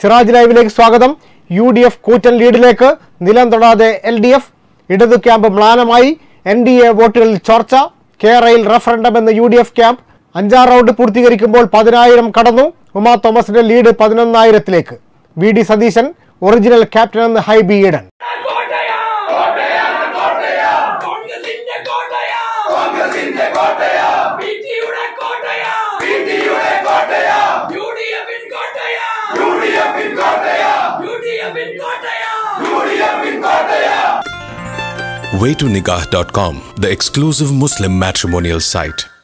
സിറാജ് ലൈവിലേക്ക് സ്വാഗതം U D F കൂറ്റൻ ലീഡിലേക്ക് നിലം തൊടാതെ എൽ ഡി എഫ് ഇടതു ക്യാമ്പ് മ്ലാനമായി എൻ ഡി എ വോട്ടുകളിൽ ചോർച്ച കേരളയിൽ റഫറൻഡം എന്ന യു ഡി എഫ് ക്യാമ്പ് അഞ്ചാം റൗണ്ട് പൂർത്തീകരിക്കുമ്പോൾ പതിനായിരം കടന്നു ഉമാ തോമസിന്റെ ലീഡ് പതിനൊന്നായിരത്തിലേക്ക് V D Satheesan original captain എന്ന് ഹൈബി ഈഡൻ കോട്ടയാ കോട്ടയാ കോട്ടയാ കോൺഗ്രസിന്റെ കോട്ടയാ കോൺഗ്രസിന്റെ കോട്ടയാ പിടിയുടെ കോട്ടയാ പിടിയുടെ കോട്ടയാ യുഡിഎഫിൻ കോട്ടയാ യുഡിഎഫിൻ കോട്ടയാ യുഡിഎഫിൻ കോട്ടയാ യുഡിഎഫിൻ കോട്ടയാ waytonikah.com, the exclusive Muslim matrimonial site.